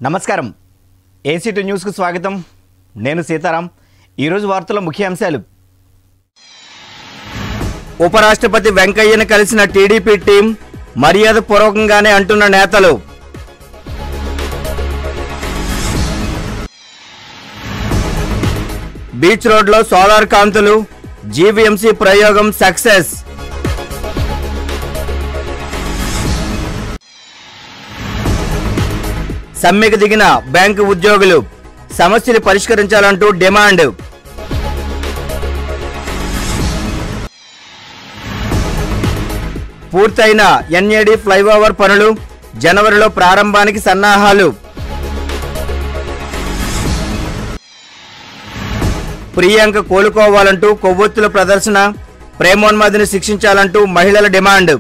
నమస్కారం ఏసీటీ న్యూస్కు స్వాగతం నేను సీతారాం ఈరోజు వార్తల ముఖ్యాంశాలు ఉపరాష్ట్రపతి వెంకయ్యను కలిసిన టీడీపీ టీం మర్యాద పూర్వకంగానే అంటున్న నేతలు బీచ్ రోడ్లో సోలార్ కాంతులు జీవీఎంసీ ప్రయోగం సక్సెస్ సమ్మెకు దిగిన బ్యాంకు ఉద్యోగులు సమస్యలు పరిష్కరించాలంటూ డిమాండ్ పూర్తయిన ఎన్ఏడి ఫ్లైఓవర్ పనులు జనవరిలో ప్రారంభానికి సన్నాహాలు ప్రియాంక కోలుకోవాలంటూ కొవ్వొత్తుల ప్రదర్శన ప్రేమోన్మాదిని శిక్షించాలంటూ మహిళల డిమాండ్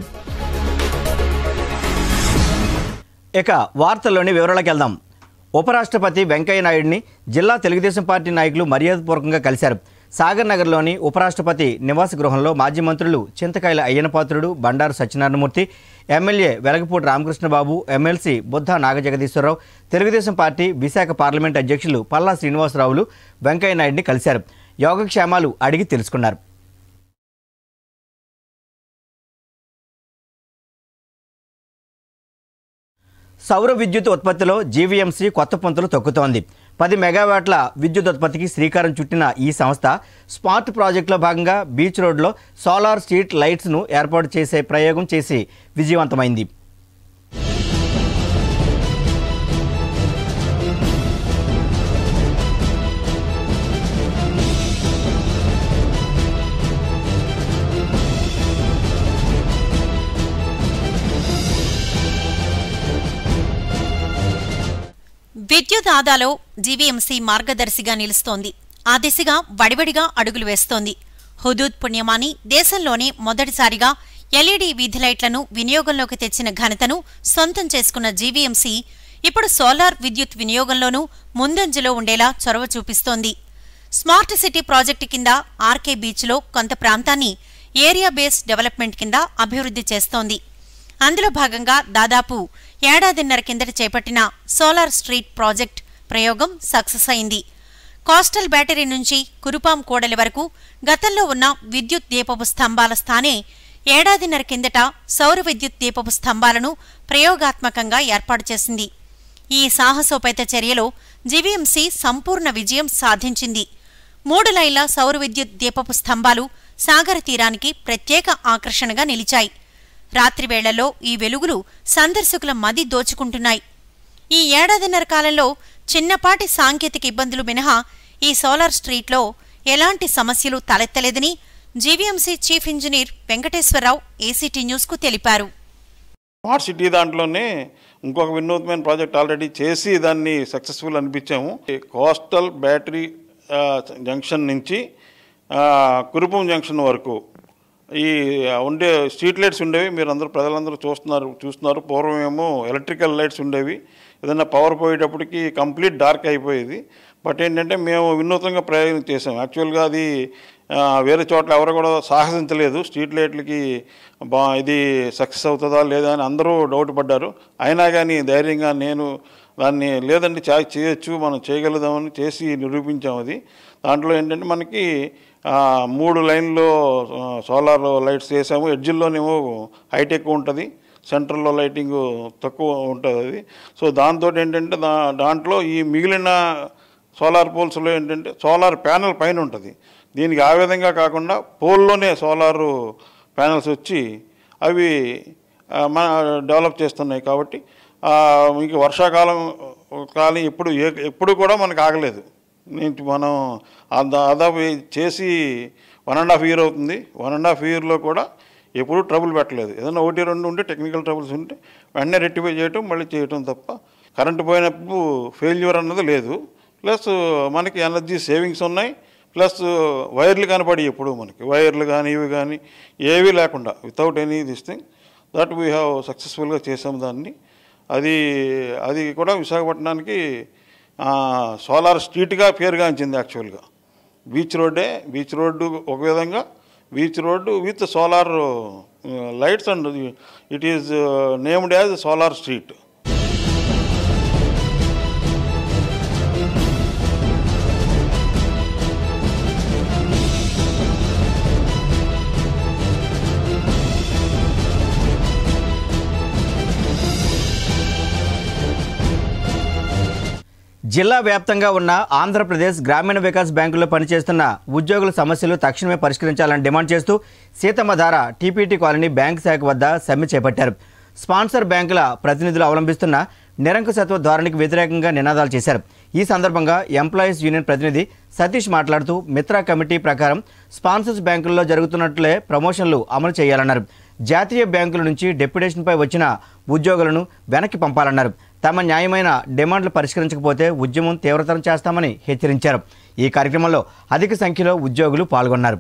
ఇక వార్తల్లోని వివరాలకు వెళ్దాం ఉపరాష్ట్రపతి వెంకయ్య నాయుడిని జిల్లా తెలుగుదేశం పార్టీ నాయకులు మర్యాదపూర్వకంగా కలిశారు సాగర్ నగర్లోని ఉపరాష్ట్రపతి నివాస గృహంలో మాజీ మంత్రులు Chintakayala Ayyannapatrudu Bandaru Satyanarayana Murthy MLA Velagapudi Ramakrishna Babu MLC Buddha Nagajagadeeswara Rao Telugu Desam party Visakha parliament అధ్యక్షులు పల్లా శ్రీనివాసరావులు వెంకయ్య నాయుడిని కలిశారు యోగక్షేమాలు అడిగి తెలుసుకున్నారు సౌర విద్యుత్ ఉత్పత్తిలో జీవీఎంసీ కొత్త పుంతలు తొక్కుతోంది పది మెగావాట్ల విద్యుత్ ఉత్పత్తికి శ్రీకారం చుట్టిన ఈ సంస్థ స్మార్ట్ ప్రాజెక్టులో భాగంగా బీచ్ రోడ్లో సోలార్ స్ట్రీట్ లైట్స్ను ఏర్పాటు చేసే ప్రయోగం చేసి విజయవంతమైంది విద్యుత్ ఆదాలో జీవీఎంసీ మార్గదర్శిగా నిలుస్తోంది ఆ దిశగా వడివడిగా అడుగులు వేస్తోంది హుదూద్ పుణ్యమాని దేశంలోనే మొదటిసారిగా ఎల్ఈడీ వీధి లైట్లను వినియోగంలోకి తెచ్చిన ఘనతను సొంతం చేసుకున్న జీవీఎంసీ ఇప్పుడు సోలార్ విద్యుత్ వినియోగంలోనూ ముందంజలో ఉండేలా చొరవ చూపిస్తోంది స్మార్ట్ సిటీ ప్రాజెక్టు కింద ఆర్కే బీచ్లో కొంత ప్రాంతాన్ని ఏరియా బేస్డ్ డెవలప్మెంట్ కింద అభివృద్ధి చేస్తోంది అందులో భాగంగా దాదాపు ఏడాదిన్నర కిందట చేపట్టిన సోలార్ స్ట్రీట్ ప్రాజెక్ట్ ప్రయోగం సక్సెస్ అయింది కోస్టల్ బ్యాటరీ నుంచి కురుపాం కూడలి వరకు గతంలో ఉన్న విద్యుత్ దీపపు స్తంభాల స్థానే ఏడాదిన్నర కిందట సౌర విద్యుత్ దీపపు స్తంభాలను ప్రయోగాత్మకంగా ఏర్పాటు చేసింది ఈ సాహసోపేత చర్యలో జీవీఎంసీ సంపూర్ణ విజయం సాధించింది మూడు లైన్ల సౌర విద్యుత్ దీపపు స్తంభాలు సాగర తీరానికి ప్రత్యేక ఆకర్షణగా నిలిచాయి రాత్రి వేళల్లో ఈ వెలుగులు సందర్శకుల మది దోచుకుంటున్నాయి ఈ ఏడాదిన్నర కాలంలో చిన్నపాటి సాంకేతిక ఇబ్బందులు మినహా ఈ సోలార్ స్ట్రీట్లో ఎలాంటి సమస్యలు తలెత్తలేదని GVMC chief engineer Venkateswara Rao ACT న్యూస్కు తెలిపారు స్మార్ట్ సిటీ దాంట్లోనే ఇంకొక వినూత్నమైన ప్రాజెక్ట్ ఆల్రెడీ చేసి దాన్ని సక్సెస్ఫుల్ అనిపించాము ఈ కోస్టల్ బ్యాటరీ ఆ, జంక్షన్ నుంచి ఆ, కురుపం జంక్షన్ వరకు ఈ ఉండే స్ట్రీట్ లైట్స్ ఉండేవి మీరు అందరూ ప్రజలందరూ చూస్తున్నారు చూస్తున్నారు పూర్వం ఏమో ఎలక్ట్రికల్ లైట్స్ ఉండేవి ఏదైనా పవర్ పోయేటప్పటికి కంప్లీట్ డార్క్ అయిపోయేది బట్ ఏంటంటే మేము వినూత్నంగా ప్రయోగం చేసాం యాక్చువల్గా అది ఆ, వేరే చోట్ల ఎవరు కూడా సాహసించలేదు స్ట్రీట్ లైట్లకి బా ఇది సక్సెస్ అవుతుందా లేదా అని అందరూ డౌట్ పడ్డారు అయినా కానీ ధైర్యంగా నేను దాన్ని లేదండి చా చేయొచ్చు మనం చేయగలుగుదామని చేసి నిరూపించాం అది దాంట్లో ఏంటంటే మనకి ఆ, మూడు లైన్లో ఆ, సోలార్ లైట్స్ వేసాము ఎడ్జిల్లోనేమో హైట్ ఎక్కువ ఉంటుంది సెంట్రల్లో లైటింగ్ తక్కువ ఉంటుంది అది సో దాంతో ఏంటంటే దా దాంట్లో ఈ మిగిలిన సోలార్ పోల్స్లో ఏంటంటే సోలార్ ప్యానెల్ పైన ఉంటుంది దీనికి ఆ విధంగా కాకుండా పోల్లోనే సోలార్ ప్యానెల్స్ వచ్చి అవి ఆ, మన డెవలప్ చేస్తున్నాయి కాబట్టి ఆ, ఇంక వర్షాకాలం కాలం ఎప్పుడు ఏ- ఎప్పుడు కూడా మనకు ఆగలేదు నేను మనం ఆ- దాదాపు చేసి వన్ అండ్ హాఫ్ ఇయర్ అవుతుంది వన్ అండ్ హాఫ్ ఇయర్లో కూడా ఎప్పుడూ ట్రబుల్ పెట్టలేదు ఏదైనా ఒకటి రెండు ఉంటే టెక్నికల్ ట్రబుల్స్ ఉంటే వెంటనే రెక్టిఫై చేయటం మళ్ళీ చేయటం తప్ప కరెంటు పోయినప్పుడు ఫెయిల్యూర్ అన్నది లేదు ప్లస్ మనకి ఎనర్జీ సేవింగ్స్ ఉన్నాయి ప్లస్ వైర్లు కనపడి ఎప్పుడు మనకి వైర్లు కానీ ఇవి కానీ ఏవి లేకుండా without any this thing that we have సక్సెస్ఫుల్గా చేసాం దాన్ని అది అది కూడా విశాఖపట్నానికి సోలార్ స్ట్రీట్గా పేరుగాంచింది యాక్చువల్గా బీచ్ రోడ్డే బీచ్ రోడ్డు ఒక విధంగా beach road with solar lights and it is named as solar street జిల్లా వ్యాప్తంగా ఉన్న ఆంధ్రప్రదేశ్ గ్రామీణ వికాస్ బ్యాంకులో పనిచేస్తున్న ఉద్యోగుల సమస్యలు తక్షణమే పరిష్కరించాలని డిమాండ్ చేస్తూ సీతమ్మధార టీపీటీ కాలనీ బ్యాంక్ శాఖ వద్ద సమ్మె చేపట్టారు స్పాన్సర్ బ్యాంకుల ప్రతినిధులు అవలంబిస్తున్న నిరంకుశత్వ ధోరణికి వ్యతిరేకంగా నినాదాలు చేశారు ఈ సందర్భంగా ఎంప్లాయీస్ యూనియన్ ప్రతినిధి సతీష్ మాట్లాడుతూ మిత్రా కమిటీ ప్రకారం స్పాన్సర్స్ బ్యాంకుల్లో జరుగుతున్నట్లే ప్రమోషన్లు అమలు చేయాలన్నారు జాతీయ బ్యాంకుల నుంచి డెప్యుటేషన్పై వచ్చిన ఉద్యోగులను వెనక్కి పంపాలన్నారు తమ న్యాయమైన డిమాండ్లు పరిష్కరించకపోతే ఉద్యమం తీవ్రతరం చేస్తామని హెచ్చరించారు ఈ కార్యక్రమంలో అధిక సంఖ్యలో ఉద్యోగులు పాల్గొన్నారు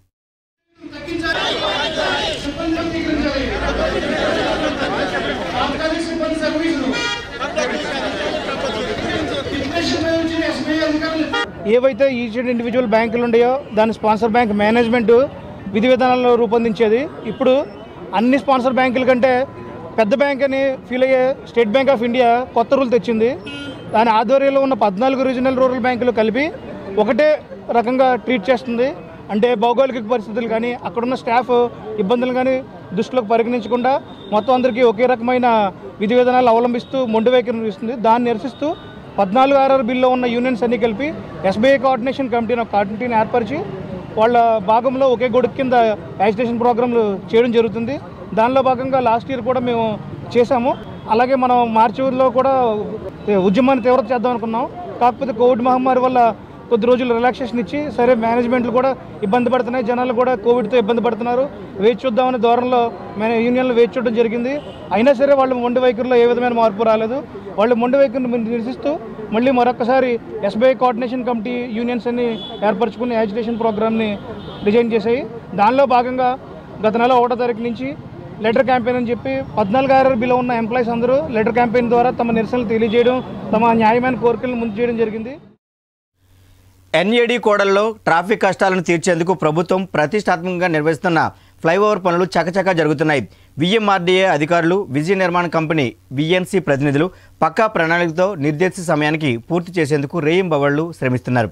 ఏవైతే ఈచ్ ఇండివిజువల్ బ్యాంకులు ఉన్నాయో దాని స్పాన్సర్ బ్యాంక్ మేనేజ్మెంట్ విధి విధానాలను రూపొందించేది ఇప్పుడు అన్ని స్పాన్సర్ బ్యాంకుల కంటే పెద్ద బ్యాంక్ అని ఫీల్ అయ్యే స్టేట్ బ్యాంక్ ఆఫ్ ఇండియా కొత్త రూల్ తెచ్చింది దాని ఆధ్వర్యంలో ఉన్న పద్నాలుగు రీజనల్ రూరల్ బ్యాంకులు కలిపి ఒకటే రకంగా ట్రీట్ చేస్తుంది అంటే భౌగోళిక పరిస్థితులు కానీ అక్కడున్న స్టాఫ్ ఇబ్బందులు కానీ దృష్టిలోకి పరిగణించకుండా మొత్తం అందరికీ ఒకే రకమైన విధి విధానాలు అవలంబిస్తూ మొండి వైఖరి ఇస్తుంది దాన్ని నిరసిస్తూ పద్నాలుగు ఆర్ఆర్ బిల్లో ఉన్న యూనియన్స్ అన్ని కలిపి ఎస్బీఐ కోఆర్డినేషన్ కమిటీని ఒక కమిటీని ఏర్పరిచి వాళ్ళ భాగంలో ఒకే గొడుగు కింద యాజిటేషన్ ప్రోగ్రాంలు చేయడం జరుగుతుంది దానిలో భాగంగా లాస్ట్ ఇయర్ కూడా మేము చేశాము అలాగే మనం మార్చిలో కూడా ఉద్యమాన్ని తీవ్రత చేద్దాం అనుకున్నాం కాకపోతే కోవిడ్ మహమ్మారి వల్ల కొద్ది రోజులు రిలాక్సేషన్ ఇచ్చి సరే మేనేజ్మెంట్లు కూడా ఇబ్బంది పడుతున్నాయి జనాలు కూడా కోవిడ్తో ఇబ్బంది పడుతున్నారు వేచి చూద్దామనే ధోరణిలో మన యూనియన్లు వేచి చూడడం జరిగింది అయినా సరే వాళ్ళు మొండి వైఖరిలో ఏ విధమైన మార్పు రాలేదు వాళ్ళు మొండి వైఖరిని నిరసిస్తూ మళ్ళీ మరొకసారి ఎస్బీఐ కోఆర్డినేషన్ కమిటీ యూనియన్స్ అన్ని ఏర్పరచుకుని యాజిటేషన్ ప్రోగ్రామ్ని డిజైన్ చేశాయి దానిలో భాగంగా గత నెల ఒకటో తారీఖు నుంచి లెటర్ క్యాంపెయిన్ అని చెప్పి పద్నాలుగు ఆరు బిలో ఉన్న ఎంప్లాయీస్ అందరూ లెటర్ క్యాంపెయిన్ ద్వారా తమ నిరసనలు తెలియజేయడం తమ న్యాయమైన కోరికలను ముందు చేయడం జరిగింది ఎన్ఏడి కోడల్లో ట్రాఫిక్ కష్టాలను తీర్చేందుకు ప్రభుత్వం ప్రతిష్టాత్మకంగా నిర్వహిస్తున్న ఫ్లైఓవర్ పనులు చకచకా జరుగుతున్నాయి విఎంఆర్డీఏ అధికారులు విజయ నిర్మాణ కంపెనీ విఎన్సీ ప్రతినిధులు పక్కా ప్రణాళికతో నిర్దేశిత సమయానికి పూర్తి చేసేందుకు రేయింబవళ్లు శ్రమిస్తున్నారు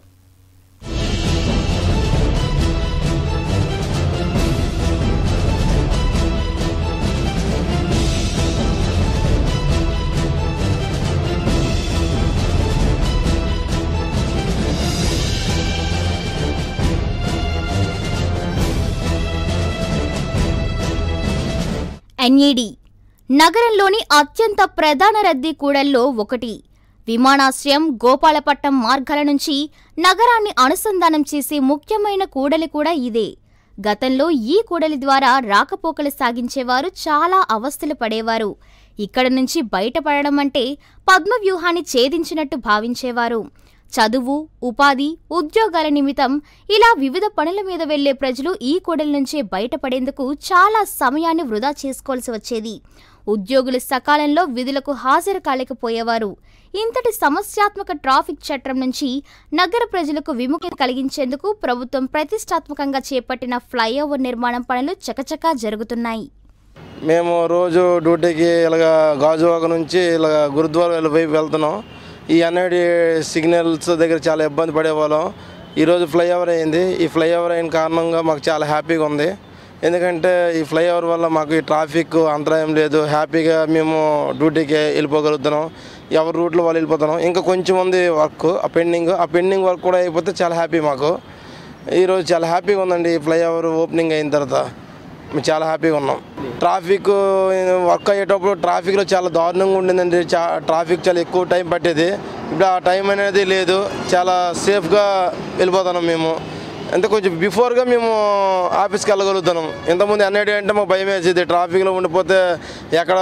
ఎన్ఈడి నగరంలోని అత్యంత ప్రధాన రద్దీ కూడల్లో ఒకటి విమానాశ్రయం గోపాలపట్నం మార్గాల నుంచి నగరాన్ని అనుసంధానం చేసే ముఖ్యమైన కూడలి కూడా ఇదే గతంలో ఈ కూడలి ద్వారా రాకపోకలు సాగించేవారు చాలా అవస్థలు పడేవారు ఇక్కడ నుంచి బయటపడడం అంటే పద్మవ్యూహాన్ని ఛేదించినట్టు భావించేవారు చదువు ఉపాధి ఉద్యోగాల నిమిత్తం ఇలా వివిధ పనుల మీద వెళ్లే ప్రజలు ఈ కూడలి నుంచే బయటపడేందుకు చాలా సమయాన్ని వృధా చేసుకోవాల్సి వచ్చేది ఉద్యోగులు సకాలంలో విధులకు హాజరు కాలేకపోయేవారు ఇంతటి సమస్యాత్మక ట్రాఫిక్ చట్టం నుంచి నగర ప్రజలకు విముఖత కలిగించేందుకు ప్రభుత్వం ప్రతిష్టాత్మకంగా చేపట్టిన ఫ్లైఓవర్ నిర్మాణం పనులు చకచకా జరుగుతున్నాయి మేము రోజు డ్యూటీకి ఇలాగ గాజువాక నుంచి ఇలాగ గురుద్వారా వెళ్ళి వైపు వెళ్తున్నాం ఈ ఎన్ఐడి సిగ్నల్స్ దగ్గర చాలా ఇబ్బంది పడేవాళ్ళం ఈరోజు ఫ్లైఓవర్ అయింది ఈ ఫ్లైఓవర్ అయిన కారణంగా మాకు చాలా హ్యాపీగా ఉంది ఎందుకంటే ఈ ఫ్లైఓవర్ వల్ల మాకు ఈ ట్రాఫిక్ అంతరాయం లేదు హ్యాపీగా మేము డ్యూటీకి వెళ్ళిపోగలుగుతున్నాం ఎవరి రూట్లో వాళ్ళు వెళ్ళిపోతున్నాం ఇంకా కొంచెం ఉంది వర్క్ ఆ పెండింగ్ ఆ పెండింగ్ వర్క్ కూడా అయిపోతే చాలా హ్యాపీ మాకు ఈరోజు చాలా హ్యాపీగా ఉందండి ఈ ఫ్లైఓవర్ ఓపెనింగ్ అయిన తర్వాత మేము చాలా హ్యాపీగా ఉన్నాం ట్రాఫిక్ వర్క్ అయ్యేటప్పుడు ట్రాఫిక్లో చాలా దారుణంగా ఉండిందండి చా ట్రాఫిక్ చాలా ఎక్కువ టైం పట్టేది ఇప్పుడు ఆ టైం అనేది లేదు చాలా సేఫ్గా వెళ్ళిపోతున్నాం మేము అంటే కొంచెం బిఫోర్గా మేము ఆఫీస్కి వెళ్ళగలుగుతున్నాం ఇంతకుముందు ఎన్ఐడి అంటే మాకు భయం వేసేది ట్రాఫిక్లో ఉండిపోతే ఎక్కడ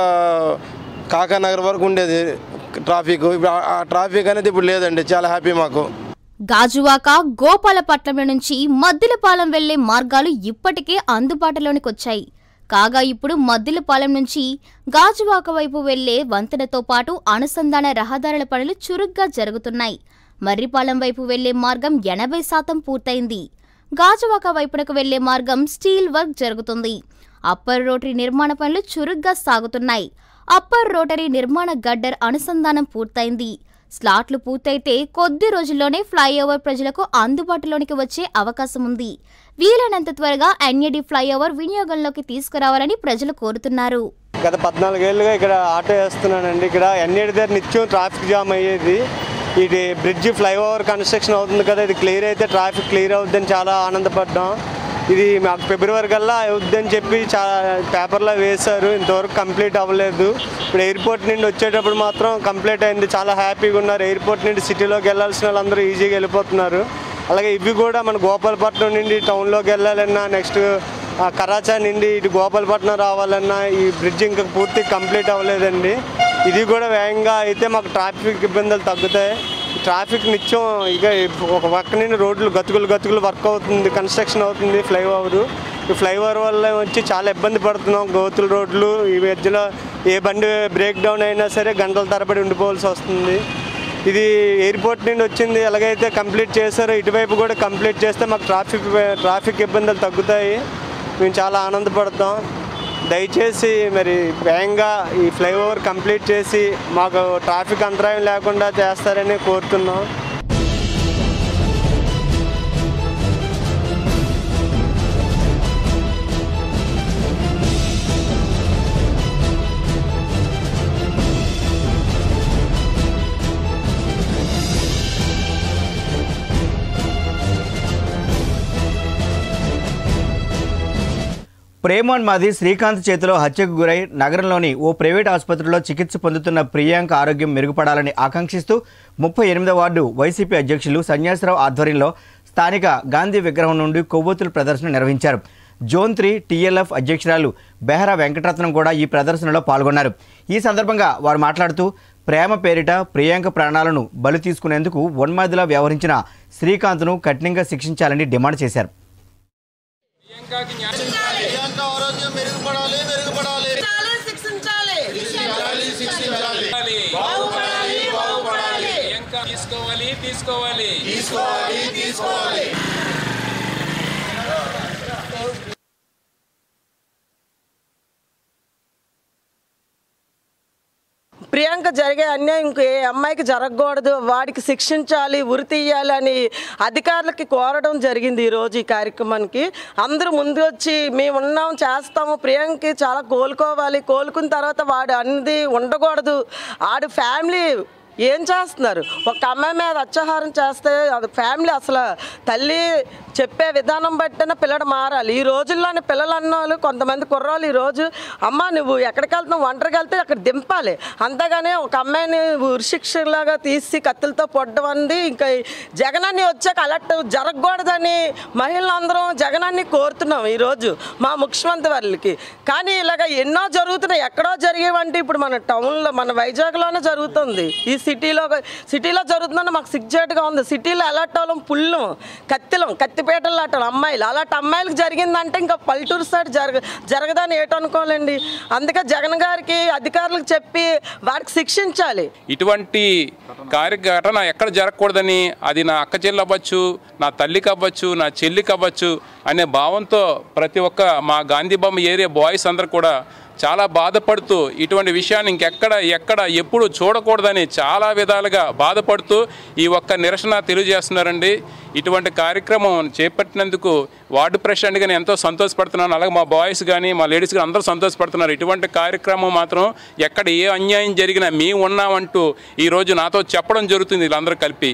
కాకానగర్ వరకు ఉండేది ట్రాఫిక్ ఇప్పుడు ఆ- ఆ ట్రాఫిక్ అనేది ఇప్పుడు లేదండి చాలా హ్యాపీ మాకు గాజువాక గోపాలపట్నం నుంచి మద్దిలపాలెం వెళ్లే మార్గాలు ఇప్పటికే అందుబాటులోనికి వచ్చాయి కాగా ఇప్పుడు మద్దిలపాలెం నుంచి గాజువాక వైపు వెళ్లే వంతెనతో పాటు అనుసంధాన రహదారుల పనులు చురుగ్గా జరుగుతున్నాయి మర్రిపాలెం వైపు వెళ్లే మార్గం ఎనభై శాతం పూర్తయింది గాజువాక వైపునకు వెళ్లే మార్గం స్టీల్ వర్క్ జరుగుతుంది అప్పర్ రోటరీ నిర్మాణ పనులు చురుగ్గా సాగుతున్నాయి అప్పర్ రోటరీ నిర్మాణ గడ్డర్ అనుసంధానం పూర్తయింది స్లాట్లు పూర్తయితే కొద్ది రోజుల్లోనే ఫ్లైఓవర్ ప్రజలకు అందుబాటులోనికి వచ్చే అవకాశం ఉంది వీలైనంత త్వరగా ఎన్ఏడి ఫ్లైఓవర్ వినియోగంలోకి తీసుకురావాలని ప్రజలు కోరుతున్నారు గత పద్నాలుగేళ్ళుగా ఇక్కడ ఆటో వేస్తున్నానండి ఇక్కడ ఎన్ఏడి దగ్గర నిత్యం ట్రాఫిక్ జామ్ అయ్యేది ఇది బ్రిడ్జ్ ఫ్లైఓవర్ కన్స్ట్రక్షన్ అవుతుంది కదా ఇది క్లియర్ అయితే ట్రాఫిక్ క్లియర్ అవుద్దని చాలా ఆనందపడ్డాం ఇది మాకు ఫిబ్రవరి కల్లా అవుద్దని చెప్పి చాలా పేపర్లో వేశారు ఇంతవరకు కంప్లీట్ అవ్వలేదు ఇప్పుడు ఎయిర్పోర్ట్ నుండి వచ్చేటప్పుడు మాత్రం కంప్లీట్ అయింది చాలా హ్యాపీగా ఉన్నారు ఎయిర్పోర్ట్ నుండి సిటీలోకి వెళ్ళాల్సిన వాళ్ళందరూ ఈజీగా వెళ్ళిపోతున్నారు అలాగే ఇవి కూడా మన గోపాలపట్నం నుండి టౌన్లోకి వెళ్ళాలన్నా నెక్స్ట్ కరాచా నుండి ఇటు గోపాలపట్నం రావాలన్నా ఈ బ్రిడ్జ్ ఇంకా పూర్తి కంప్లీట్ అవ్వలేదండి ఇది కూడా వేగంగా అయితే మాకు ట్రాఫిక్ ఇబ్బందులు తగ్గుతాయి ట్రాఫిక్ నిత్యం ఇక ఒక పక్క నుండి రోడ్లు గతుకులు గతుకులు వర్క్ అవుతుంది కన్స్ట్రక్షన్ అవుతుంది ఫ్లైఓవర్ ఈ ఫ్లైఓవర్ వల్ల వచ్చి చాలా ఇబ్బంది పడుతున్నాం గోతుల రోడ్లు ఈ మధ్యలో ఏ బండి బ్రేక్ డౌన్ అయినా సరే గంటల తరబడి ఉండిపోవాల్సి వస్తుంది ఇది ఎయిర్పోర్ట్ నుండి వచ్చింది ఎలాగైతే కంప్లీట్ చేశారో ఇటువైపు కూడా కంప్లీట్ చేస్తే మాకు ట్రాఫిక్ ట్రాఫిక్ ఇబ్బందులు తగ్గుతాయి మేము చాలా ఆనందపడతాం దయచేసి మరి వేగంగా ఈ ఫ్లైఓవర్ కంప్లీట్ చేసి మాకు ట్రాఫిక్ అంతరాయం లేకుండా చేస్తారని కోరుతున్నాం ప్రేమోన్మాది శ్రీకాంత్ చేతిలో హత్యకు గురై నగరంలోని ఓ ప్రైవేట్ ఆసుపత్రిలో చికిత్స పొందుతున్న ప్రియాంక ఆరోగ్యం మెరుగుపడాలని ఆకాంక్షిస్తూ ముప్పై ఎనిమిదో వార్డు వైసీపీ అధ్యక్షులు సన్యాసరావు ఆధ్వర్యంలో స్థానిక గాంధీ విగ్రహం నుండి కొవ్వొత్తుల ప్రదర్శన నిర్వహించారు జోన్ త్రీ టీఎల్ఎఫ్ అధ్యక్షురాలు బెహరా వెంకటరత్నం కూడా ఈ ప్రదర్శనలో పాల్గొన్నారు ఈ సందర్భంగా వారు మాట్లాడుతూ ప్రేమ పేరిట ప్రియాంక ప్రాణాలను బలి తీసుకునేందుకు ఉన్మాదిలా వ్యవహరించిన శ్రీకాంత్ను కఠినంగా శిక్షించాలని డిమాండ్ చేశారు తీసుకోవాలి తీసుకోవాలి ప్రియాంక జరిగే అన్యాయం ఇంకో ఏ అమ్మాయికి జరగకూడదు వాడికి శిక్షించాలి ఉరి తీయాలి అని అధికారులకి కోరడం జరిగింది ఈరోజు ఈ కార్యక్రమానికి అందరూ ముందు వచ్చి మేము ఉన్నాం చేస్తాము ప్రియాంకకి చాలా కోలుకోవాలి కోలుకున్న తర్వాత వాడు అన్నది ఉండకూడదు ఆడు ఫ్యామిలీ ఏం చేస్తున్నారు ఒక అమ్మాయి మీద అత్యాహారం చేస్తే అది ఫ్యామిలీ అసలు తల్లి చెప్పే విధానం బట్టిన పిల్లడు మారాలి ఈ రోజుల్లోని పిల్లలు అన్నోళ్ళు కొంతమంది కుర్రోళ్ళు ఈ రోజు అమ్మ నువ్వు ఎక్కడికి వెళ్తున్నావు ఒంటరికి వెళ్తే అక్కడ దింపాలి అంతేగాని ఒక అమ్మాయిని ఉరిశిక్షలాగా తీసి కత్తులతో పొట్టడం అనేది ఇంకా ఈ జగనాన్ని వచ్చాక అలర్ట్ జరగకూడదని మహిళలందరం జగనాన్ని కోరుతున్నాం ఈరోజు మా ముఖ్యమంత్రి వారికి కానీ ఇలాగ ఎన్నో జరుగుతున్నాయి ఎక్కడో జరిగేవంటే ఇప్పుడు మన టౌన్లో మన వైజాగ్లోనే జరుగుతుంది ఈ సిటీలో సిటీలో జరుగుతుందని మాకు సిగ్జేట్గా ఉంది సిటీలో అలర్ట్ అవ్వడం పుల్లం కత్తిలం కత్తిపేటలు అట్టడం అమ్మాయిలు అలాంటి అమ్మాయిలకు జరిగిందంటే ఇంకా పల్లెటూరు సైడ్ జరగ జరగదని ఏటనుకోవాలండి అందుకే జగన్ గారికి అధికారులకు చెప్పి వారికి శిక్షించాలి ఇటువంటి కార్యఘటన ఎక్కడ జరగకూడదని అది నా అక్క చెల్లి అవ్వచ్చు నా తల్లికి అవ్వచ్చు నా చెల్లికి అవ్వచ్చు అనే భావంతో ప్రతి ఒక్క మా గాంధీ బొమ్మ ఏరియా బాయ్స్ అందరు కూడా చాలా బాధపడుతూ ఇటువంటి విషయాన్ని ఇంకెక్కడ ఎక్కడ ఎప్పుడు చూడకూడదని చాలా విధాలుగా బాధపడుతూ ఈ ఒక్క నిరసన తెలియజేస్తున్నారండి ఇటువంటి కార్యక్రమం చేపట్టినందుకు వార్డు ప్రెసిడెంట్గా నేను ఎంతో సంతోషపడుతున్నాను అలాగే మా బాయ్స్ కానీ మా లేడీస్ కానీ అందరూ సంతోషపడుతున్నారు ఇటువంటి కార్యక్రమం మాత్రం ఎక్కడ ఏ అన్యాయం జరిగినా మేము ఉన్నామంటూ ఈరోజు నాతో చెప్పడం జరుగుతుంది వీళ్ళందరూ కలిపి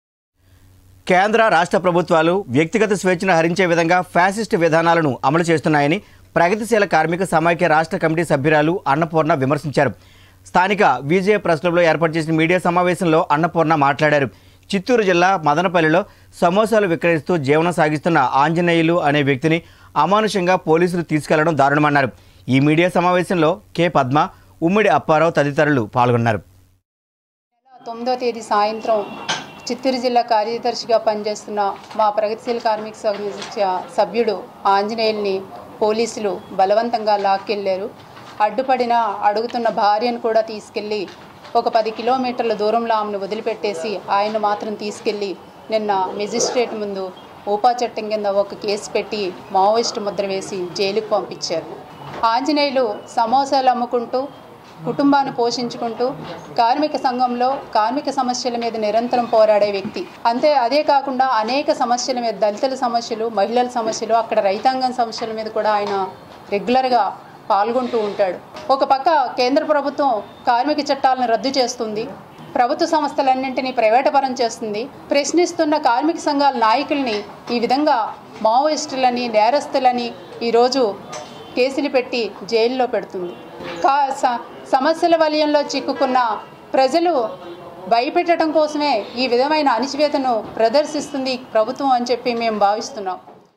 కేంద్ర రాష్ట్ర ప్రభుత్వాలు వ్యక్తిగత స్వేచ్ఛను హరించే విధంగా ఫ్యాసిస్ట్ విధానాలను అమలు చేస్తున్నాయని ప్రగతిశీల కార్మిక సమైక్య రాష్ట్ర కమిటీ సభ్యురాలు అన్నపూర్ణ విమర్శించారు స్థానిక విజయ ప్రెస్ క్లబ్లో ఏర్పాటు చేసిన మీడియా సమావేశంలో అన్నపూర్ణ మాట్లాడారు చిత్తూరు జిల్లా మదనపల్లిలో సమోసాలు విక్రయిస్తూ జీవనం సాగిస్తున్న ఆంజనేయులు అనే వ్యక్తిని అమానుషంగా పోలీసులు తీసుకెళ్లడం దారుణమన్నారు ఈ మీడియా సమావేశంలో కె పద్మ ఉమ్మిడి అప్పారావు తదితరులు పాల్గొన్నారు తొమ్మిదో తేదీ సాయంత్రం చిత్తూరు జిల్లా కార్యదర్శిగా పనిచేస్తున్న మా ప్రగతిశీల కార్మిక సంఘ సభ్యుడు ఆంజనేయుల్ని పోలీసులు బలవంతంగా లాక్కెళ్లారు అడ్డుపడిన అడుగుతున్న భార్యను కూడా తీసుకెళ్లి ఒక పది కిలోమీటర్ల దూరంలో ఆమెను వదిలిపెట్టేసి ఆయన మాత్రం తీసుకెళ్లి నిన్న మెజిస్ట్రేట్ ముందు ఊపా చట్టం కింద ఒక కేసు పెట్టి మావోయిస్టు ముద్ర వేసి జైలుకు పంపించారు ఆంజనేయులు సమోసాలు అమ్ముకుంటూ కుటుంబాన్ని పోషించుకుంటూ కార్మిక సంఘంలో కార్మిక సమస్యల మీద నిరంతరం పోరాడే వ్యక్తి అంతే అదే కాకుండా అనేక సమస్యల మీద దళితుల సమస్యలు మహిళల సమస్యలు అక్కడ రైతాంగం సమస్యల మీద కూడా ఆయన రెగ్యులర్గా పాల్గొంటూ ఉంటాడు ఒక పక్క కేంద్ర ప్రభుత్వం కార్మిక చట్టాలను రద్దు చేస్తుంది ప్రభుత్వ సంస్థలన్నింటినీ ప్రైవేటపరం చేస్తుంది ప్రశ్నిస్తున్న కార్మిక సంఘాల నాయకుల్ని ఈ విధంగా మావోయిస్టులని నేరస్తులని ఈరోజు కేసులు పెట్టి జైల్లో పెడుతుంది కా స- సమస్యల వలయంలో చిక్కుకున్న ప్రజలు భయపెట్టడం కోసమే ఈ విధమైన అణిచివేతను ప్రదర్శిస్తుంది ప్రభుత్వం అని చెప్పి మేము భావిస్తున్నాం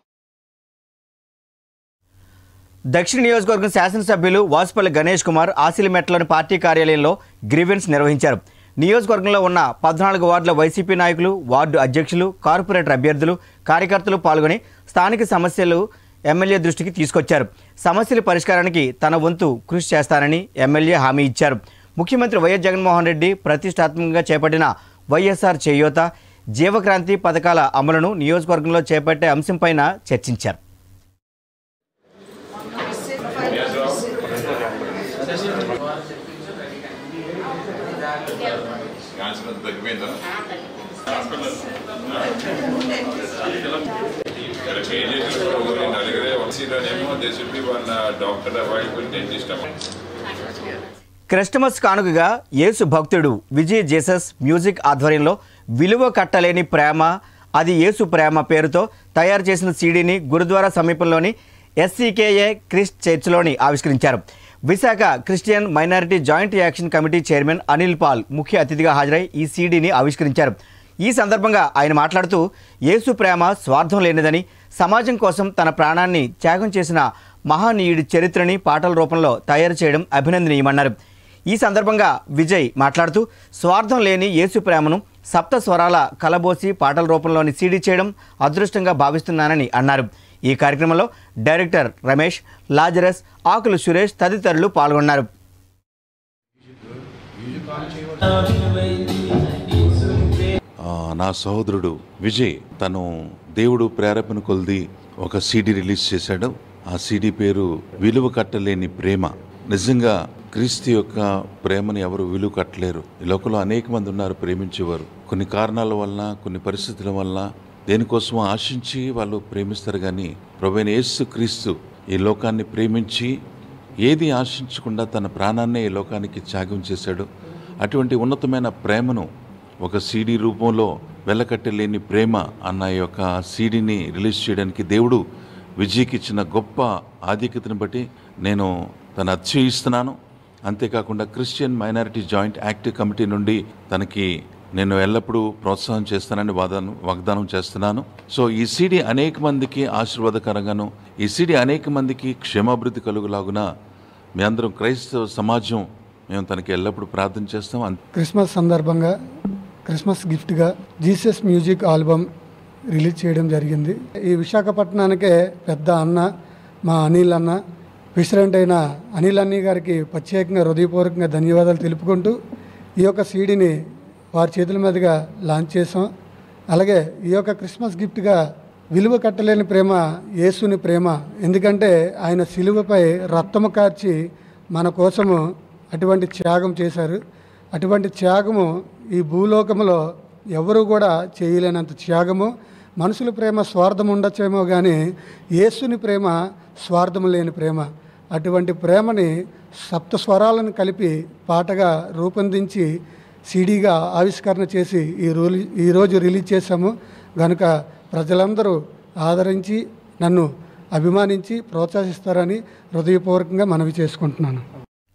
దక్షిణ నియోజకవర్గం శాసనసభ్యులు వాసుపల్లి గణేష్ కుమార్ ఆసిలిమెట్లోని పార్టీ కార్యాలయంలో గ్రీవెన్స్ నిర్వహించారు నియోజకవర్గంలో ఉన్న పద్నాలుగు వార్డుల వైసీపీ నాయకులు వార్డు అధ్యక్షులు కార్పొరేటర్ అభ్యర్థులు కార్యకర్తలు పాల్గొని స్థానిక సమస్యలు ఎమ్మెల్యే దృష్టికి తీసుకొచ్చారు సమస్యల పరిష్కారానికి తన వంతు కృషి చేస్తానని ఎమ్మెల్యే హామీ ఇచ్చారు ముఖ్యమంత్రి వైఎస్ జగన్మోహన్ రెడ్డి ప్రతిష్టాత్మకంగా చేపట్టిన వైఎస్ఆర్ చేయూత జీవక్రాంతి పథకాల అమలును నియోజకవర్గంలో చేపట్టే అంశంపైన చర్చించారు డాక్టర్ అవైలబుల్ డెంటిస్ట్ క్రిస్టమస్ కానుకగా యేసు భక్తుడు విజయ్ జేసస్ మ్యూజిక్ ఆధ్వర్యంలో విలువ కట్టలేని ప్రేమ అది యేసు ప్రేమ పేరుతో తయారు చేసిన సీడీని గురుద్వారా సమీపంలోని ఎస్సీకేఏ క్రిస్ట్ చర్చ్లోని ఆవిష్కరించారు Visakha Christian minority joint action committee chairman Anil Paul ముఖ్య అతిథిగా హాజరై ఈ సీడీని ఆవిష్కరించారు ఈ సందర్భంగా ఆయన మాట్లాడుతూ యేసు ప్రేమ స్వార్థం లేనిదని సమాజం కోసం తన ప్రాణాన్ని త్యాగం చేసిన మహానీయుడి చరిత్రని పాటల రూపంలో తయారు చేయడం అభినందనీయమన్నారు ఈ సందర్భంగా విజయ్ మాట్లాడుతూ స్వార్థం లేని యేసు ప్రేమను సప్త స్వరాల కలబోసి పాటల రూపంలోని సీడీ చేయడం అదృష్టంగా భావిస్తున్నానని అన్నారు ఈ కార్యక్రమంలో డైరెక్టర్ రమేష్ లాజరస్ ఆకులు సురేష్ తదితరులు పాల్గొన్నారు ఆ, నా సహోదరుడు విజయ్ తను దేవుడు ప్రేరేపణ కొలిది ఒక సీడీ రిలీజ్ చేశాడు ఆ సీడీ పేరు విలువ కట్టలేని ప్రేమ నిజంగా క్రీస్తు యొక్క ప్రేమని ఎవరు విలువ కట్టలేరు ఈ లోకంలో అనేక మంది ఉన్నారు ప్రేమించేవారు కొన్ని కారణాల వలన కొన్ని పరిస్థితుల వలన దేనికోసం ఆశించి వాళ్ళు ప్రేమిస్తారు కానీ ప్రభైన యేసు క్రీస్తు ఈ లోకాన్ని ప్రేమించి ఏది ఆశించకుండా తన ప్రాణాన్నే ఈ లోకానికి త్యాగం చేశాడు అటువంటి ఉన్నతమైన ప్రేమను ఒక సీడీ రూపంలో వెలకట్టలేని ప్రేమ అన్న ఈ యొక్క సీడీని రిలీజ్ చేయడానికి దేవుడు విజయ్కి ఇచ్చిన గొప్ప ఆధిక్యతను బట్టి నేను తను అతిశయిస్తున్నాను అంతేకాకుండా Christian minority joint active committee నుండి తనకి నేను ఎల్లప్పుడూ ప్రోత్సాహం చేస్తానని వాదాను వాగ్దానం చేస్తున్నాను సో ఈ సీడీ అనేక మందికి ఆశీర్వాదకరంగాను ఈ సీడీ అనేక మందికి క్షేమాభివృద్ధి కలుగులాగున మీ అందరం క్రైస్తవ సమాజం మేము తనకి ఎల్లప్పుడూ ప్రార్థన చేస్తాం అంతే క్రిస్మస్ సందర్భంగా క్రిస్మస్ గిఫ్ట్గా జీసస్ మ్యూజిక్ ఆల్బమ్ రిలీజ్ చేయడం జరిగింది ఈ విశాఖపట్నానికే పెద్ద అన్న మా అనిల్ అన్న ప్రెసిడెంట్ అయిన అనిల్ అన్నీ గారికి ప్రత్యేకంగా హృదయపూర్వకంగా ధన్యవాదాలు తెలుపుకుంటూ ఈ యొక్క సీడీని వారి చేతుల మీదుగా లాంచ్ చేసాం అలాగే ఈ యొక్క క్రిస్మస్ గిఫ్ట్గా విలువ కట్టలేని ప్రేమ యేసుని ప్రేమ ఎందుకంటే ఆయన సిలువపై రక్తము కార్చి మన కోసము అటువంటి త్యాగం చేశారు అటువంటి త్యాగము ఈ భూలోకంలో ఎవరు కూడా చేయలేనంత త్యాగము మనుషుల ప్రేమ స్వార్థం ఉండొచ్చేమో కానీ యేసుని ప్రేమ స్వార్థం లేని ప్రేమ అటువంటి ప్రేమని సప్త స్వరాలను కలిపి పాటగా రూపొందించి సీడీగా ఆవిష్కరణ చేసి ఈ రోజు ఈరోజు రిలీజ్ చేశాము కనుక ప్రజలందరూ ఆదరించి నన్ను అభిమానించి ప్రోత్సహిస్తారని హృదయపూర్వకంగా మనవి చేసుకుంటున్నాను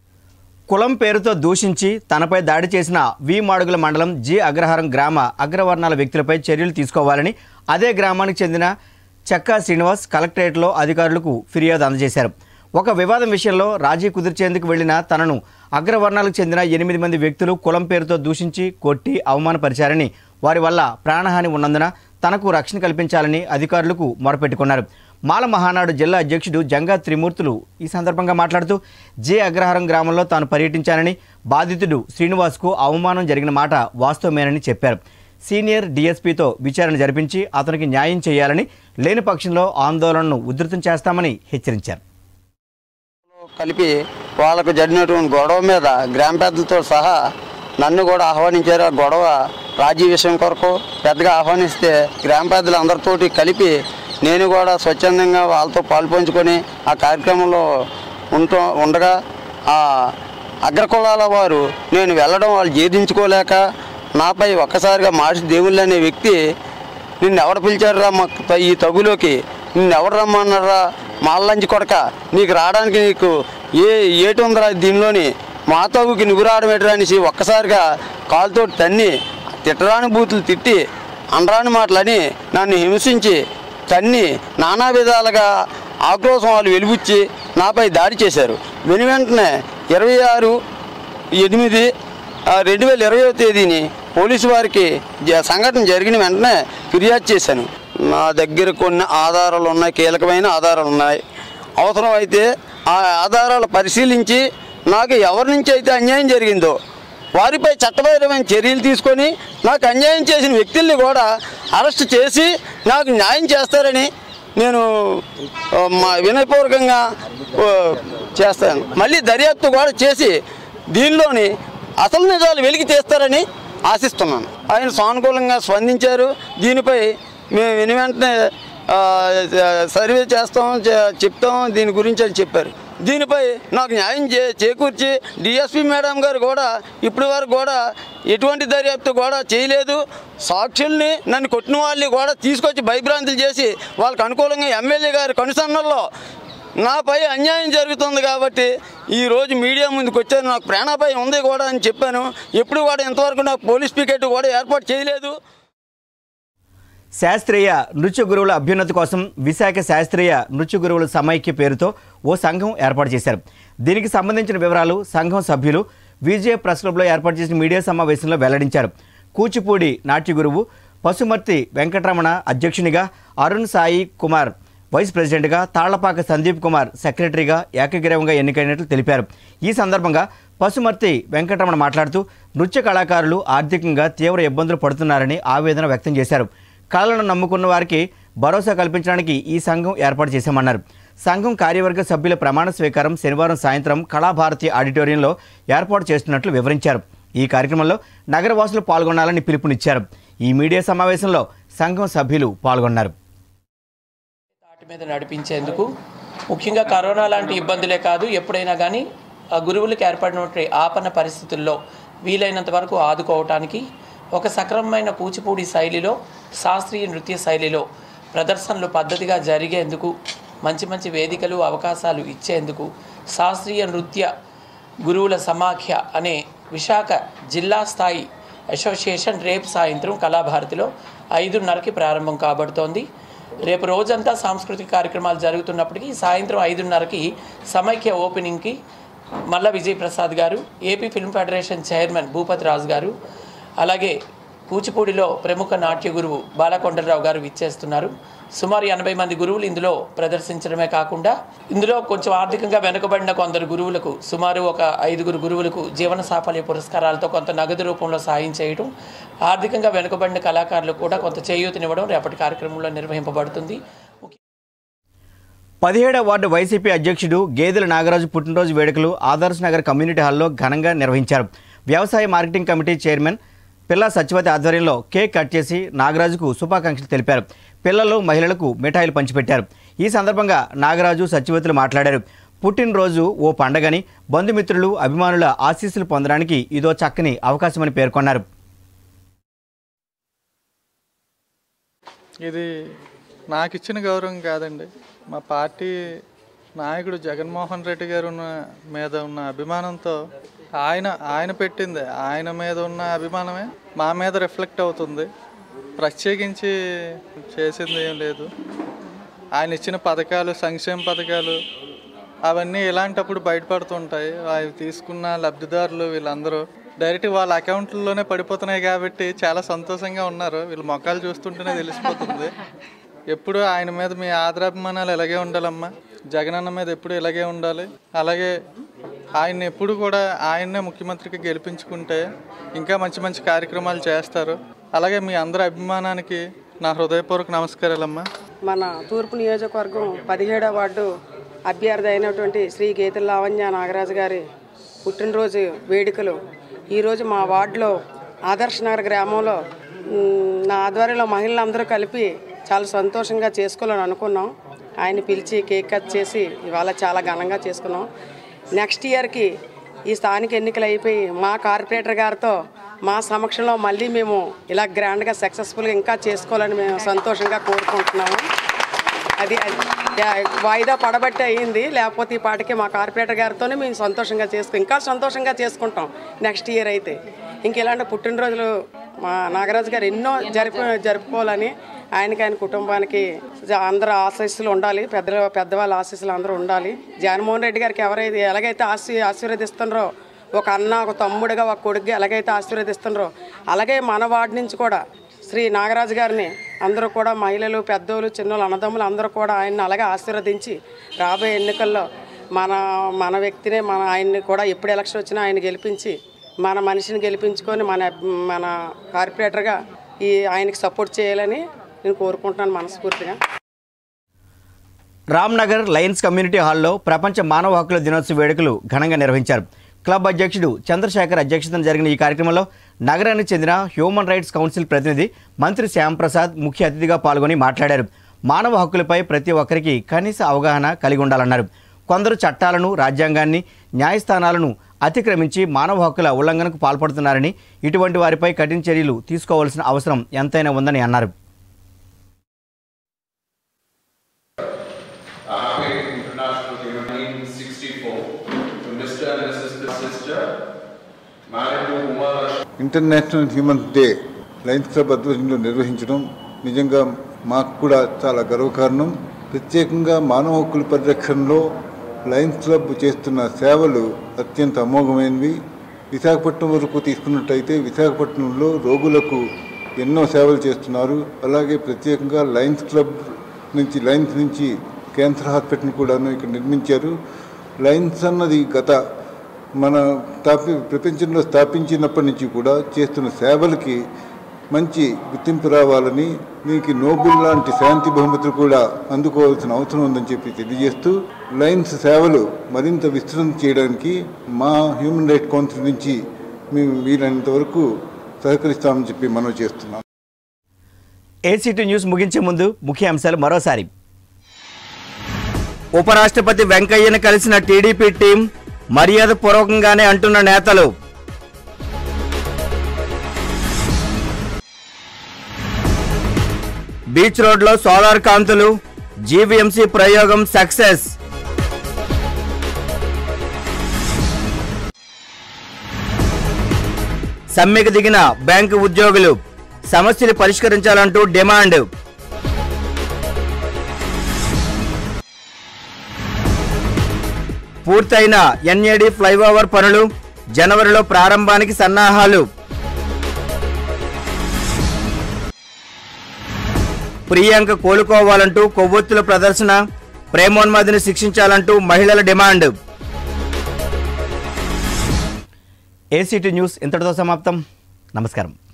కులం పేరుతో దూషించి తనపై దాడి చేసిన వి మాడుగుల మండలం జి అగ్రహారం గ్రామ అగ్రవర్ణాల వ్యక్తులపై చర్యలు తీసుకోవాలని అదే గ్రామానికి చెందిన చెక్కా శ్రీనివాస్ కలెక్టరేట్లో అధికారులకు ఫిర్యాదు అందజేశారు ఒక వివాదం విషయంలో రాజీ కుదిర్చేందుకు వెళ్లిన తనను అగ్రవర్ణాలకు చెందిన ఎనిమిది మంది వ్యక్తులు కులం పేరుతో దూషించి కొట్టి అవమానపరిచారని వారి వల్ల ప్రాణహాని ఉన్నందున తనకు రక్షణ కల్పించాలని అధికారులకు మొరపెట్టుకున్నారు మాల మహానాడు జిల్లా అధ్యక్షుడు జంగా త్రిమూర్తులు ఈ సందర్భంగా మాట్లాడుతూ జే అగ్రహారం గ్రామంలో తాను పర్యటించానని బాధితుడు శ్రీనివాస్కు అవమానం జరిగిన మాట వాస్తవమేనని చెప్పారు సీనియర్ డీఎస్పీతో విచారణ జరిపించి అతనికి న్యాయం చేయాలని లేని పక్షంలో ఆందోళనను ఉధృతం చేస్తామని హెచ్చరించారు కలిపి వాళ్ళకు జరిగినటువంటి గొడవ మీద గ్రామ పెద్దలతో సహా నన్ను కూడా ఆహ్వానించారు ఆ గొడవ రాజీ విషయం కొరకు పెద్దగా ఆహ్వానిస్తే గ్రామ పెద్దలు అందరితోటి కలిపి నేను కూడా స్వచ్ఛందంగా వాళ్ళతో పాల్పంచుకొని ఆ కార్యక్రమంలో ఉంటూ ఉండగా ఆ అగ్రకులాల వారు నేను వెళ్ళడం వాళ్ళు జీర్ణించుకోలేక నాపై ఒక్కసారిగా మార్చి దేవుళ్ళు అనే వ్యక్తి నిన్ను ఎవడ పిలిచారురా మా ఈ తగులోకి నిన్ను ఎవడు రమ్మన్నారా మాల్లంచి కొడక నీకు రావడానికి నీకు ఏ ఏటి ఉందిరా దీనిలోని మా తగుకి నువ్వు రావడం ఏంటిరా అనేసి ఒక్కసారిగా కాలుతో తన్ని తిట్టరాని బూతులు తిట్టి అనరాని మాటలని నన్ను హింసించి తన్ని నానా విధాలుగా ఆక్రోశం వాళ్ళు వెలుబుచ్చి నాపై దాడి చేశారు వెను వెంటనే ఇరవై ఆరు ఎనిమిది ఆ, రెండు వేల ఇరవై తేదీని పోలీసు వారికి జ- సంఘటన జరిగిన వెంటనే ఫిర్యాదు చేశాను నా దగ్గర కొన్ని ఆధారాలు ఉన్నాయి కీలకమైన ఆధారాలు ఉన్నాయి అవసరం అయితే ఆ ఆధారాలు పరిశీలించి నాకు ఎవరి నుంచి అయితే అన్యాయం జరిగిందో వారిపై చట్టపరమైన చర్యలు తీసుకొని నాకు అన్యాయం చేసిన వ్యక్తుల్ని కూడా అరెస్ట్ చేసి నాకు న్యాయం చేస్తారని నేను ఆ, మా వినయపూర్వకంగా ఆ, చేస్తాను మళ్ళీ దర్యాప్తు కూడా చేసి దీనిలోని అసలు నిజాలు వెలికి తీస్తారని ఆశిస్తున్నాను ఆయన సానుకూలంగా స్పందించారు దీనిపై మేము విని వెంటనే ఆ, సర్వే చేస్తాం చే- చెప్తాం దీని గురించి అని చెప్పారు దీనిపై నాకు న్యాయం చే చేకూర్చి డిఎస్పి మేడం గారు కూడా ఇప్పటి వరకు కూడా ఎటువంటి దర్యాప్తు కూడా చేయలేదు సాక్షుల్ని నన్ను కొట్టిన వాళ్ళని కూడా తీసుకొచ్చి భయభ్రాంతులు చేసి వాళ్ళకి అనుకూలంగా ఎమ్మెల్యే గారి కనుసన్నల్లో నాపై అన్యాయం జరుగుతుంది కాబట్టి ఈ రోజు మీడియా ముందుకు వచ్చాను నాకు ప్రాణాపాయం ఉంది కూడా అని చెప్పాను ఎప్పుడు కూడా ఇంతవరకు నాకు పోలీస్ పికెట్ కూడా ఏర్పాటు చేయలేదు శాస్త్రీయ నృత్య గురువుల అభ్యున్నతి కోసం విశాఖ శాస్త్రీయ నృత్య గురువుల సమైక్య పేరుతో ఓ సంఘం ఏర్పాటు చేశారు దీనికి సంబంధించిన వివరాలు సంఘం సభ్యులు విజయ ప్రెస్ క్లబ్లో ఏర్పాటు చేసిన మీడియా సమావేశంలో వెల్లడించారు కూచిపూడి నాట్య గురువు పశుమర్తి వెంకటరమణ అధ్యక్షునిగా అరుణ్ సాయి కుమార్ వైస్ ప్రెసిడెంట్గా తాళ్లపాక సందీప్ కుమార్ సెక్రటరీగా ఏకగ్రీవంగా ఎన్నికైనట్లు తెలిపారు ఈ సందర్భంగా పశుమర్తి వెంకటరమణ మాట్లాడుతూ నృత్య కళాకారులు ఆర్థికంగా తీవ్ర ఇబ్బందులు పడుతున్నారని ఆవేదన వ్యక్తం చేశారు కళలను నమ్ముకున్న వారికి భరోసా కల్పించడానికి ఈ సంఘం ఏర్పాటు చేశామన్నారు సంఘం కార్యవర్గ సభ్యుల ప్రమాణ స్వీకారం శనివారం సాయంత్రం కళాభారతి ఆడిటోరియంలో ఏర్పాటు చేస్తున్నట్లు వివరించారు ఈ కార్యక్రమంలో నగరవాసులు పాల్గొనాలని పిలుపునిచ్చారు ఈ మీడియా సమావేశంలో సంఘం సభ్యులు పాల్గొన్నారు వాటి మీద నడిపించేందుకు ముఖ్యంగా కరోనా లాంటి ఇబ్బందులే కాదు ఎప్పుడైనా కానీ ఆ గురువులకు ఏర్పడినటువంటి ఆపన్న పరిస్థితుల్లో వీలైనంత వరకు ఆదుకోవటానికి ఒక సక్రమమైన కూచిపూడి శైలిలో శాస్త్రీయ నృత్య శైలిలో ప్రదర్శనలు పద్ధతిగా జరిగేందుకు మంచి మంచి వేదికలు అవకాశాలు ఇచ్చేందుకు శాస్త్రీయ నృత్య గురువుల సమాఖ్య అనే విశాఖ జిల్లా స్థాయి అసోసియేషన్ రేపు సాయంత్రం కళాభారతిలో ఐదున్నరకి ప్రారంభం కాబడుతోంది రేపు రోజంతా సాంస్కృతిక కార్యక్రమాలు జరుగుతున్నప్పటికీ సాయంత్రం ఐదున్నరకి సమైక్య ఓపెనింగ్కి మల్ల Vijay Prasad garu AP film federation chairman Bhupathi Raju garu అలాగే కూచిపూడిలో ప్రముఖ నాట్య గురువు బాలకొండలరావు గారు విచ్చేస్తున్నారు సుమారు ఎనభై మంది గురువులు ఇందులో ప్రదర్శించడమే కాకుండా ఇందులో కొంచెం ఆర్థికంగా వెనుకబడిన కొందరు గురువులకు సుమారు ఒక ఐదుగురు గురువులకు జీవన సాఫల్య పురస్కారాలతో కొంత నగదు రూపంలో సాయం చేయడం ఆర్థికంగా వెనుకబడిన కళాకారులకు కూడా కొంత చేయూతనివ్వడం రేపటి కార్యక్రమంలో నిర్వహింపబడుతుంది పదిహేడవ వార్డు వైసీపీ అధ్యక్షుడు గేదెల నాగరాజు పుట్టినరోజు వేడుకలు ఆదర్శ్ నగర్ కమ్యూనిటీ హాల్లో ఘనంగా నిర్వహించారు వ్యవసాయ మార్కెటింగ్ కమిటీ చైర్మన్ పిల్ల సత్యవతి ఆధ్వర్యంలో కేక్ కట్ చేసి నాగరాజుకు శుభాకాంక్షలు తెలిపారు పిల్లలు మహిళలకు మిఠాయిలు పంచిపెట్టారు ఈ సందర్భంగా నాగరాజు సత్యవతులు మాట్లాడారు పుట్టినరోజు ఓ పండగని బంధుమిత్రులు అభిమానుల ఆశీస్సులు పొందడానికి ఇదో చక్కని అవకాశమని పేర్కొన్నారు ఇది నాకు ఇచ్చిన గౌరవం కాదండి మా పార్టీ నాయకుడు జగన్మోహన్ రెడ్డి గారు ఉన్న మీద ఉన్న అభిమానంతో ఆయన ఆయన పెట్టింది ఆయన మీద ఉన్న అభిమానమే మా మీద రిఫ్లెక్ట్ అవుతుంది ప్రత్యేకించి చేసింది ఏం లేదు ఆయన ఇచ్చిన పథకాలు సంక్షేమ పథకాలు అవన్నీ ఇలాంటప్పుడు బయటపడుతుంటాయి అవి తీసుకున్న లబ్ధిదారులు వీళ్ళందరూ డైరెక్ట్ వాళ్ళ అకౌంట్లలోనే పడిపోతున్నాయి కాబట్టి చాలా సంతోషంగా ఉన్నారు వీళ్ళ మొక్కలు చూస్తుంటేనే తెలిసిపోతుంది ఎప్పుడు ఆయన మీద మీ ఆదరాభిమానాలు ఇలాగే ఉండాలమ్మా జగనన్న మీద ఎప్పుడు ఇలాగే ఉండాలి అలాగే ఆయన ఎప్పుడు కూడా ఆయన్నే ముఖ్యమంత్రికి గెలిపించుకుంటే ఇంకా మంచి మంచి కార్యక్రమాలు చేస్తారు అలాగే మీ అందరి అభిమానానికి నా హృదయపూర్వక నమస్కారాలమ్మా మన తూర్పు నియోజకవర్గం పదిహేడవ వార్డు అభ్యర్థి అయినటువంటి శ్రీ గీతల లావణ్య నాగరాజు గారి పుట్టినరోజు వేడుకలు ఈరోజు మా వార్డులో ఆదర్శ నగర్ గ్రామంలో మ్, నా ఆధ్వర్యంలో మహిళలందరూ కలిపి చాలా సంతోషంగా చేసుకోవాలని అనుకున్నాం ఆయన పిలిచి కేక్ కట్ చేసి ఇవాళ చాలా ఘనంగా చేసుకున్నాం నెక్స్ట్ ఇయర్కి ఈ స్థానిక ఎన్నికలు అయిపోయి మా కార్పొరేటర్ గారితో మా సమక్షంలో మళ్ళీ మేము ఇలా గ్రాండ్గా సక్సెస్ఫుల్గా ఇంకా చేసుకోవాలని మేము సంతోషంగా కోరుకుంటున్నాము అది అది యా- వాయిదా పడబట్టి అయ్యింది లేకపోతే ఈ పాటికి మా కార్పొరేటర్ గారితోనే మేము సంతోషంగా చేసుకు ఇంకా సంతోషంగా చేసుకుంటాం నెక్స్ట్ ఇయర్ అయితే ఇంక ఇలాంటి పుట్టినరోజులు మా నాగరాజు గారు ఎన్నో జరుపు జరుపుకోవాలని ఆయనకి ఆయన కుటుంబానికి జ- అందరూ ఆశీస్సులు ఉండాలి పెద్ద పెద్దవాళ్ళ ఆశీస్సులు అందరూ ఉండాలి జగన్మోహన్ రెడ్డి గారికి ఎవరైతే ఎలాగైతే ఆశీ ఆశీర్వదిస్తున్నారో ఒక అన్న ఒక తమ్ముడుగా ఒక కొడుకుగా ఎలాగైతే ఆశీర్వదిస్తున్నారో అలాగే మన వార్డు నుంచి కూడా శ్రీ నాగరాజు గారిని అందరూ కూడా మహిళలు పెద్దోళ్ళు చిన్నోళ్ళు అన్నదమ్ములు అందరూ కూడా ఆయన్ని అలాగే ఆశీర్వదించి రాబోయే ఎన్నికల్లో మన మన వ్యక్తినే మన ఆయన్ని కూడా ఎప్పుడు ఎలక్షన్ వచ్చినా ఆయన గెలిపించి మన మనిషిని గెలిపించుకొని మన మన కార్పొరేటర్గా ఈ ఆయనకి సపోర్ట్ చేయాలని నేను కోరుకుంటున్నాను మనస్ఫూర్తిగా రామ్నగర్ లయన్స్ కమ్యూనిటీ హాల్లో ప్రపంచ మానవ హక్కుల దినోత్సవ వేడుకలు ఘనంగా నిర్వహించారు క్లబ్ అధ్యక్షుడు చంద్రశేఖర్ అధ్యక్షతన జరిగిన ఈ కార్యక్రమంలో నగరానికి చెందిన హ్యూమన్ రైట్స్ కౌన్సిల్ ప్రతినిధి మంత్రి శ్యాంప్రసాద్ ముఖ్య అతిథిగా పాల్గొని మాట్లాడారు మానవ హక్కులపై ప్రతి ఒక్కరికి కనీస అవగాహన కలిగి ఉండాలన్నారు కొందరు చట్టాలను రాజ్యాంగాన్ని న్యాయస్థానాలను అతిక్రమించి మానవ హక్కుల ఉల్లంఘనకు పాల్పడుతున్నారని ఇటువంటి వారిపై కఠిన చర్యలు తీసుకోవాల్సిన అవసరం ఎంతైనా ఉందని అన్నారు A happy International Human 1964 to Mr. and Mrs. Sister, married to Umar international human day lions club ఆధ్వర్యంలో నిర్వహించడం నిజంగా మాకు కూడా చాలా గర్వకారణం ప్రత్యేకంగా మానవ హక్కుల పరిరక్షణలో లయన్స్ క్లబ్ చేస్తున్న సేవలు అత్యంత అమోఘమైనవి విశాఖపట్నం వరకు తీసుకున్నట్టయితే విశాఖపట్నంలో రోగులకు ఎన్నో సేవలు చేస్తున్నారు అలాగే ప్రత్యేకంగా లయన్స్ క్లబ్ నుంచి లయన్స్ నుంచి క్యాన్సర్ హాస్పిటల్ కూడాను ఇక్కడ నిర్మించారు లయన్స్ అన్నది గత మన స్థాపి ప్రపంచంలో స్థాపించినప్పటి నుంచి కూడా చేస్తున్న సేవలకి మంచి గుర్తింపు రావాలని దీనికి నోబుల్ లాంటి శాంతి బహుమతులు కూడా అందుకోవాల్సిన అవసరం ఉందని చెప్పి తెలియజేస్తూ లయన్స్ సేవలు మరింత విస్తృతం చేయడానికి మా హ్యూమన్ రైట్ కౌన్సిల్ నుంచి మేము వీలైనంత వరకు సహకరిస్తామని చెప్పి మనం చేస్తున్నాం ఏసీటీ న్యూస్ ముగించే ముందు ముఖ్య అంశాలు మరోసారి ఉపరాష్ట్రపతి వెంకయ్యను కలిసిన టీడీపీ టీం మర్యాద పూర్వకంగానే అంటున్న నేతలు బీచ్ రోడ్లో సోలార్ కాంతులు జీవీఎంసీ ప్రయోగం సక్సెస్ సమ్మెకు దిగిన బ్యాంకు ఉద్యోగులు సమస్యలు పరిష్కరించాలంటూ డిమాండ్ పూర్తయిన ఎన్ఏడి ఫ్లైఓవర్ పనులు జనవరిలో ప్రారంభానికి సన్నాహాలు ప్రియాంక కోలుకోవాలంటూ కొవ్వొత్తుల ప్రదర్శన ప్రేమోన్మాదిని శిక్షించాలంటూ మహిళల డిమాండ్ ఏసీటీ న్యూస్ ఇంతటితో సమాప్తం నమస్కారం